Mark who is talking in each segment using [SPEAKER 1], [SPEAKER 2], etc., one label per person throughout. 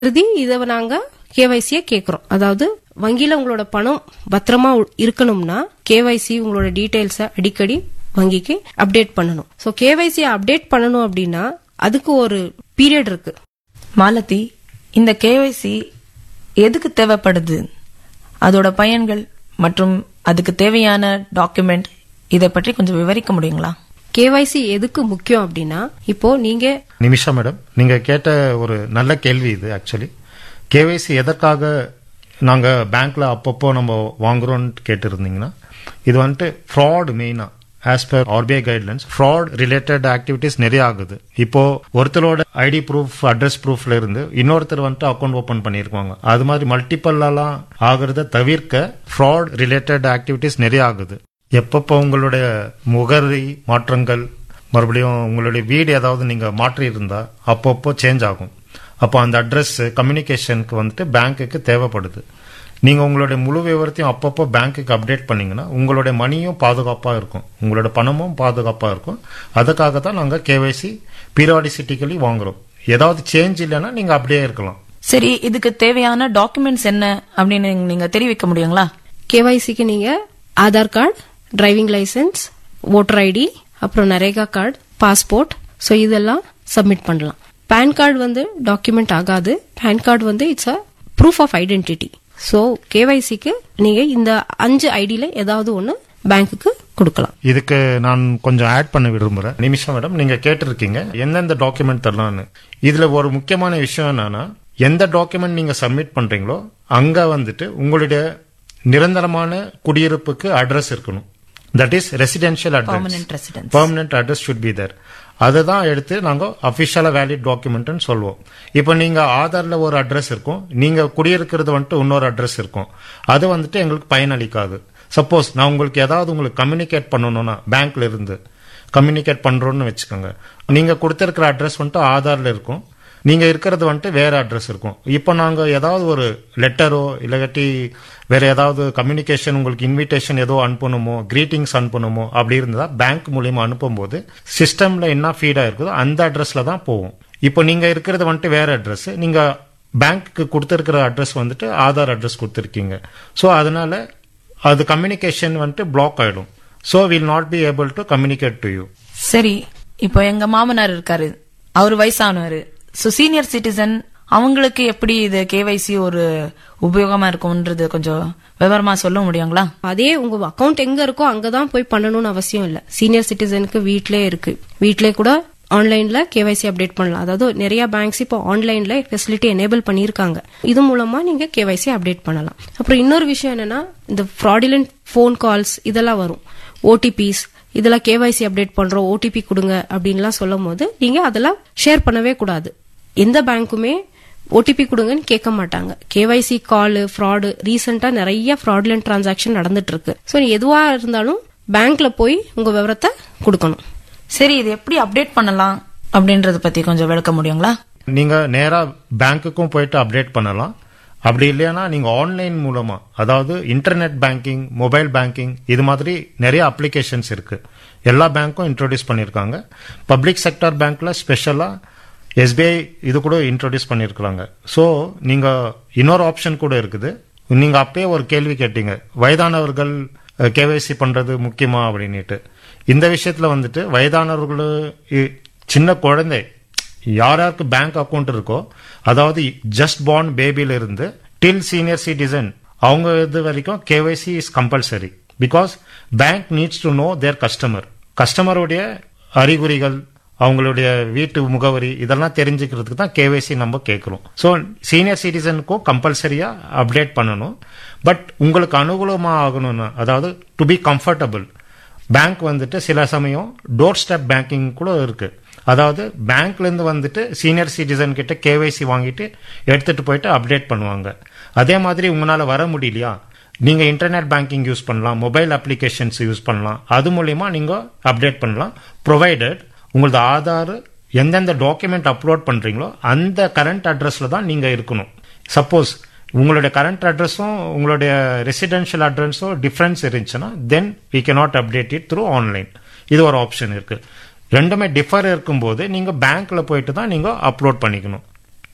[SPEAKER 1] இறுதி இதை நாங்க கேவைசியை கேக்குறோம் அதாவது வங்கியில உங்களோட பணம் பத்திரமா உ- இருக்கணும்னா கேவைசி உங்களோட டீடைல்ஸ அடிக்கடி வங்கிக்கு அப்டேட் பண்ணணும் ஸோ கேவைசி அப்டேட் பண்ணணும் அப்படின்னா அதுக்கு ஒரு பீரியட் இருக்கு
[SPEAKER 2] மாலதி இந்த கேவைசி எதுக்கு தேவைப்படுது அதோட பயன்கள் மற்றும் அதுக்கு தேவையான டாக்குமெண்ட் இதை பற்றி கொஞ்சம் விவரிக்க முடியுங்களா
[SPEAKER 1] கேவைசி எதுக்கு முக்கியம் அப்படின்னா இப்போ நீங்க
[SPEAKER 3] நிமிஷா மேடம் நீங்க கேட்ட ஒரு நல்ல கேள்வி இது ஆக்சுவலி கேவைசி எதற்காக நாங்க பேங்க்ல அப்பப்போ நம்ம வாங்குறோம்னு கேட்டிருந்தீங்கன்னா இது வந்துட்டு ஃப்ராட் மெயினா as per RBI guidelines fraud related activities நிறைய ஆகுது இப்போ ஒருத்தரோட ஐடி ப்ரூஃப் அட்ரஸ் ப்ரூஃப்ல இருந்து இன்னொருத்தர் வந்துட்டு அக்கௌண்ட் ஓபன் பண்ணியிருப்பாங்க அது மாதிரி மல்டிப்பல்லாம் ஆகுறத தவிர்க்க ஃப்ராட் ரிலேட்டட் ஆக்டிவிட்டிஸ் நிறைய ஆகுது எப்பப்போ உங்களுடைய முகரி மாற்றங்கள் மறுபடியும் உங்களுடைய வீடு ஏதாவது நீங்க மாற்றி இருந்தா அப்பப்போ சேஞ்ச் ஆகும் அப்போ அந்த அட்ரஸ் கம்யூனிகேஷனுக்கு வந்துட்டு பேங்க்குக்கு தேவைப்படுது நீங்க உங்களுடைய முழு விவரத்தையும் அப்பப்போ பேங்க்குக்கு அப்டேட் பண்ணீங்கன்னா உங்களுடைய மணியும் பாதுகாப்பா இருக்கும் உங்களோட பணமும் பாதுகாப்பா இருக்கும் அதுக்காக தான் நாங்க கேவைசி பீரியாடிசிட்டிக்கலி வாங்குறோம் ஏதாவது சேஞ்ச் இல்லைன்னா நீங்க அப்படியே இருக்கலாம்
[SPEAKER 2] சரி இதுக்கு தேவையான டாக்குமெண்ட்ஸ் என்ன அப்படின்னு நீங்க தெரிவிக்க முடியுங்களா
[SPEAKER 1] கேவைசிக்கு நீங்க Aadhaar card driving licence voter ID அப்புறம் நரேகா கார்டு பாஸ்போர்ட் ஸோ இதெல்லாம் சப்மிட் பண்ணலாம் பேன் கார்டு வந்து டாக்குமெண்ட் ஆகாது பேன் கார்டு வந்து it's a proof of identity so கேவைசிக்கு நீங்க இந்த அஞ்சு ஐடியில ஏதாவது ஒன்று பேங்க்குக்கு கொடுக்கலாம்
[SPEAKER 3] இதுக்கு நான் கொஞ்சம் ஆட் பண்ண விரும்புறேன் நிமிஷம் மேடம் நீங்க கேட்டிருக்கீங்க எந்தெந்த டாக்குமெண்ட் தரலாம்னு இதுல ஒரு முக்கியமான விஷயம் என்னன்னா எந்த டாக்குமெண்ட் நீங்க சப்மிட் பண்றீங்களோ அங்க வந்துட்டு உங்களுடைய நிரந்தரமான குடியிருப்புக்கு அட்ரஸ் இருக்கணும் that is residential
[SPEAKER 2] Permanent
[SPEAKER 3] address
[SPEAKER 2] residence.
[SPEAKER 3] Permanent address should be there அதை தான் எடுத்து நாங்க அபிஷியலா வேலிட் டாக்குமெண்ட்னு சொல்லுவோம் இப்போ நீங்க ஆதார்ல ஒரு அட்ரஸ் இருக்கும் நீங்க குடியிருக்கிறது வந்துட்டு இன்னொரு அட்ரஸ் இருக்கும் அது வந்துட்டு எங்களுக்கு பயனளிக்காது சப்போஸ் நான் உங்களுக்கு ஏதாவது உங்களுக்கு கம்யூனிகேட் பண்ணணும்னா பேங்க்ல இருந்து கம்யூனிகேட் பண்றோம்னு வச்சுக்கோங்க நீங்க கொடுத்திருக்கிற அட்ரஸ் வந்துட்டு ஆதார்ல இருக்கும் நீங்க இருக்கிறது வந்துட்டு வேற அட்ரஸ் இருக்கும் இப்போ நாங்க ஏதாவது ஒரு லெட்டரோ இல்லாட்டி வேற ஏதாவது கம்யூனிகேஷன் உங்களுக்கு இன்விடேஷன் ஏதோ அனுப்பணுமோ கிரீட்டிங்ஸ் அனுப்பணுமோ அப்படி இருந்தா பேங்க் மூலியமா அனுப்பும்போது சிஸ்டம்ல என்ன ஃபீடா இருக்குதோ அந்த அட்ரஸ்ல தான் போகும் இப்போ நீங்க இருக்கிறது வந்துட்டு வேற அட்ரஸ் நீங்க பேங்க்கு கொடுத்திருக்கிற அட்ரஸ் வந்துட்டு ஆதார் அட்ரஸ் கொடுத்துருக்கீங்க ஸோ அதனால அது கம்யூனிகேஷன் வந்துட்டு பிளாக் ஆயிடும் so will not be able to communicate to you
[SPEAKER 2] சரி இப்போ எங்க மாமனார் இருக்காரு அவர் வயசானவர் ஸோ சீனியர் சிட்டிசன் அவங்களுக்கு எப்படி இது கேவைசி ஒரு உபயோகமா இருக்கும்ன்றது கொஞ்சம் விவரமா சொல்ல முடியுங்களா
[SPEAKER 1] அதே உங்க அக்கவுண்ட் எங்க இருக்கோ அங்கதான் போய் பண்ணணும்னு அவசியம் இல்ல சீனியர் சிட்டிசனுக்கு வீட்லயே இருக்கு வீட்லயே கூட ஆன்லைன்ல கேவைசி அப்டேட் பண்ணலாம் அதாவது நிறைய பேங்க்ஸ் இப்போ ஆன்லைன்ல ஃபெசிலிட்டி எனேபிள் பண்ணியிருக்காங்க இது மூலமா நீங்க கேவைசி அப்டேட் பண்ணலாம் அப்புறம் இன்னொரு விஷயம் என்னன்னா இந்த ஃப்ராடிலண்ட் ஃபோன் கால்ஸ் இதெல்லாம் வரும் ஓடிபிஸ் இதெல்லாம் கேவைசி அப்டேட் பண்றோம் ஓடிபி கொடுங்க அப்படின்லாம் சொல்லும் போது நீங்க அதெல்லாம் ஷேர் பண்ணவே கூடாது எந்த பேங்க்குமே ஓடிபி கொடுங்கன்னு கேட்க மாட்டாங்க கேவைசி கால் ஃப்ராடு ரீசெண்டா நிறைய ஃப்ராட்லண்ட் டிரான்சாக்ஷன் நடந்துட்டு இருக்கு ஸோ எதுவா இருந்தாலும் பேங்க்ல போய் உங்க விவரத்தை கொடுக்கணும்
[SPEAKER 2] சரி இது எப்படி அப்டேட் பண்ணலாம் அப்படின்றத பத்தி கொஞ்சம் விளக்க முடியுங்களா
[SPEAKER 3] நீங்க நேரா பேங்க்குக்கும் போயிட்டு அப்டேட் பண்ணலாம் அப்படி இல்லையானா நீங்க ஆன்லைன் மூலமா அதாவது இன்டர்நெட் பேங்கிங் மொபைல் பேங்கிங் இது மாதிரி நிறைய அப்ளிகேஷன்ஸ் இருக்கு எல்லா பேங்க்கும் இன்ட்ரோடியூஸ் பண்ணிருக்காங்க பப்ளிக் செக்டர் பேங்க்ல ஸ்பெஷலா எஸ்பிஐ இது கூட இன்ட்ரோடியூஸ் பண்ணிருக்காங்க ஸோ நீங்க இன்னொரு ஆப்ஷன் கூட இருக்குது நீங்க அப்பயே ஒரு கேள்வி கேட்டீங்க வயதானவர்கள் கேவைசி பண்றது முக்கியமா அப்படின்னுட்டு இந்த விஷயத்துல வந்துட்டு வயதானவர்கள் இ- சின்ன குழந்தை யார் யாருக்கு பேங்க் அக்கவுண்ட் இருக்கோ அதாவது ஜஸ்ட் பார்ன் பேபில இருந்து டில் சீனியர் சிட்டிசன் அவங்க இது வரைக்கும் KYC is compulsory because bank needs to know their customer கஸ்டமருடைய அறிகுறிகள் அவங்களுடைய வீட்டு முகவரி இதெல்லாம் தெரிஞ்சுக்கிறதுக்கு தான் கேவைசி நம்ம கேட்குறோம் ஸோ சீனியர் சிட்டிசனுக்கும் கம்பல்சரியா அப்டேட் பண்ணணும் பட் உங்களுக்கு அனுகூலமா ஆகணும்னா அதாவது டு பி கம்ஃபர்டபுள் பேங்க் வந்துட்டு சில சமயம் டோர் ஸ்டெப் பேங்கிங் கூட இருக்கு அதாவது பேங்க்ல இருந்து வந்துட்டு சீனியர் சிட்டிசன் கிட்ட கேவைசி வாங்கிட்டு எடுத்துட்டு போயிட்டு அப்டேட் பண்ணுவாங்க அதே மாதிரி உங்களால வர முடியலையா நீங்க இன்டர்நெட் பேங்கிங் யூஸ் பண்ணலாம் மொபைல் அப்ளிகேஷன்ஸ் யூஸ் பண்ணலாம் அது மூலியமா நீங்க அப்டேட் பண்ணலாம் ப்ரொவைடட் உங்களது ஆதார் எந்தெந்த டாக்குமெண்ட் அப்லோட் பண்றீங்களோ அந்த கரண்ட் அட்ரஸ்ல தான் நீங்க இருக்கணும் சப்போஸ் உங்களுடைய கரண்ட் அட்ரஸும் உங்களுடைய ரெசிடென்ஷியல் அட்ரஸும் டிஃபரன்ஸ் இருந்துச்சுன்னா then we cannot update it through online இது ஒரு ஆப்ஷன் இருக்கு ரெண்டுமே டிஃபர் இருக்கும்போது நீங்க பேங்க்ல போயிட்டு தான் நீங்க அப்லோட் பண்ணிக்கணும்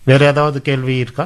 [SPEAKER 3] வேற ஏதாவது கேள்வி இருக்கா